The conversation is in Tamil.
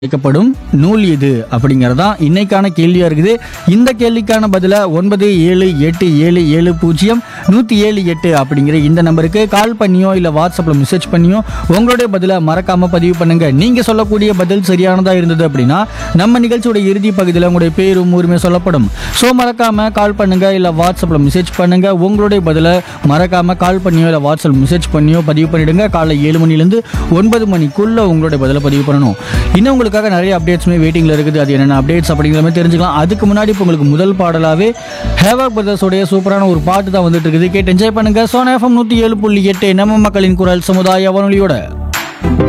அழைக்கப்படும் நூல் இது அப்படிங்கறதான் இன்னைக்கான கேள்வியா இருக்குது இந்த கேள்விக்கான பதில ஒன்பது ஏழு எட்டு ஏழு ஏழு பூஜ்ஜியம் நூத்தி ஏழு எட்டு அப்படிங்கிற இந்த நம்பருக்கு கால் பண்ணியோ இல்ல வாட்ஸ்அப்ல மெசேஜ் பண்ணியோ உங்களுடைய பதில மறக்காம பதிவு பண்ணுங்க நீங்க சொல்லக்கூடிய பதில் சரியானதா இருந்தது அப்படின்னா நம்ம நிகழ்ச்சியோட இறுதி பகுதியில் உங்களுடைய பேரும் ஊருமே சொல்லப்படும் ஸோ மறக்காம கால் பண்ணுங்க இல்ல வாட்ஸ்அப்ல மெசேஜ் பண்ணுங்க உங்களுடைய பதில மறக்காம கால் பண்ணியோ இல்ல வாட்ஸ்அப் மெசேஜ் பண்ணியோ பதிவு பண்ணிடுங்க காலை ஏழு மணிலேருந்து ஒன்பது மணிக்குள்ள உங்களுடைய பதில பதிவு பண்ணணும் இன்னும் உங்களுக்காக நிறைய அப்டேட்ஸுமே வெயிட்டிங்ல இருக்குது அது என்னென்ன அப்டேட்ஸ் அப்படிங்கிற மாதிரி தெரிஞ்சுக்கலாம் அதுக்கு முன்னாடி இப்போ உங்களுக்கு முதல் பாடலாவே ஹேவாக் பிரதர்ஸோடைய சூப்பரான ஒரு பாட்டு தான் வந்துட்டு இருக்குது கேட்டு என்ஜாய் பண்ணுங்க சோனா எஃப்எம் நூற்றி ஏழு புள்ளி எட்டு நம்ம மக்களின் குரல் சமுதாய வானொலியோட